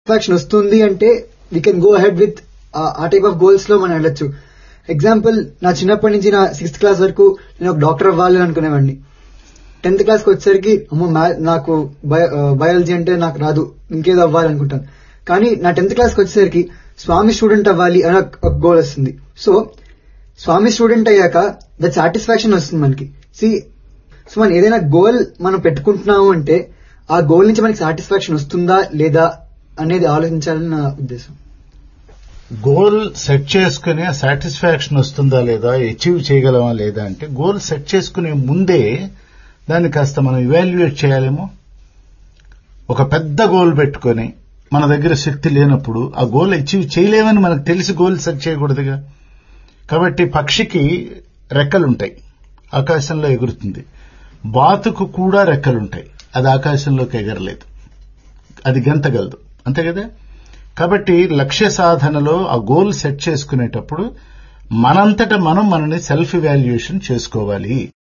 satisfaction వస్తుంది అంటే we can go ahead with a type of goals లో మనం వెళ్ళొచ్చు ఎగ్జాంపుల్ నా చిన్నప్పటి నుంచి నా సిక్స్త్ క్లాస్ వరకు నేను ఒక డాక్టర్ అవ్వాలి అనుకునేవాడిని టెన్త్ క్లాస్ కి వచ్చేసరికి అమ్మో మ్యా- నాకు బయాలజీ అంటే నాకు రాదు ఇంకేదో అవ్వాలి అనుకుంటాను కానీ నా టెన్త్ క్లాస్ కి వచ్చేసరికి స్వామి స్టూడెంట్ అవ్వాలి అని ఒక- ఒక గోల్ వస్తుంది సో స్వామి స్టూడెంట్ అయ్యాక దట్ సాటిస్ఫాక్షన్ వస్తుంది మనకి సి సో మనం ఏదైనా గోల్ మనం పెట్టుకుంటున్నాము అంటే ఆ గోల్ నుంచి మనకి సాటిస్ఫాక్షన్ వస్తుందా లేదా అనేది ఆలోచించాలని నా ఉద్దేశం గోల్ సెట్ చేసుకుని సాటిస్ఫాక్షన్ వస్తుందా లేదా అచీవ్ చేయగలమా లేదా అంటే గోల్ సెట్ చేసుకునే ముందే దాన్ని కాస్త మనం ఇవాల్యుయేట్ చేయాలేమో ఒక పెద్ద గోల్ పెట్టుకొని మన దగ్గర శక్తి లేనప్పుడు ఆ గోల్ అచీవ్ చేయలేమని మనకు తెలిసి గోల్ సెట్ చేయకూడదుగా కాబట్టి పక్షికి రెక్కలుంటాయి ఆకాశంలో ఎగురుతుంది బాతుకు కూడా రెక్కలుంటాయి అది ఆకాశంలోకి ఎగరలేదు అది గెంతగలదు అంతే కదా కాబట్టి లక్ష్య సాధనలో ఆ గోల్ సెట్ చేసుకునేటప్పుడు మనంతట మనం మనని సెల్ఫ్ ఇవాల్యుయేషన్ చేసుకోవాలి